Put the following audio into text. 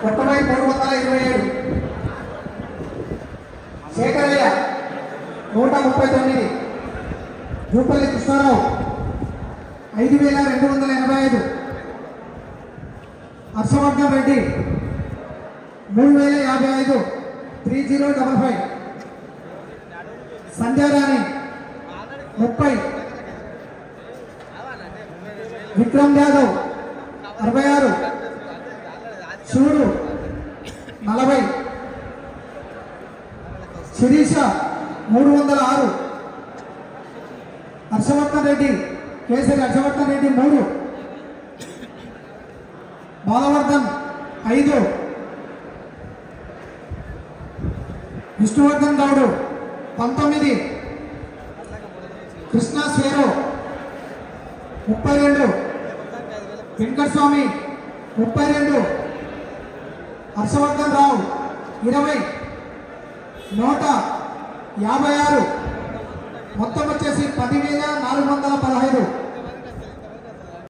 కొట్టమై మూడు వందల ఇరవై ఏడు శేఖరయ్య నూట ముప్పై తొమ్మిది జూపల్లి కృష్ణారావు ఐదు వేల రెండు వందల ఎనభై ఐదు హర్షవర్ధన్ రెడ్డి మూడు వేల యాభై ఐదు three zero double five Sandhyarani ముప్పై విక్రమ్ యాదవ్ అరవై ఆరు శివుడు నలభై శిరీష మూడు వందల ఆరు హర్షవర్ధన్ రెడ్డి కేసరి హర్షవర్ధన్ రెడ్డి మూడు బాలవర్ధన్ ఐదు విష్ణువర్ధన్ గౌడు పంతొమ్మిది కృష్ణ స్వేరు ముప్పై రెండు వెంకటస్వామి ముప్పై రెండు హర్షవర్ధన్ రావు ఇరవై నూట యాభై ఆరు మొత్తం వచ్చేసి పదివేల నాలుగు వందల పదహైదు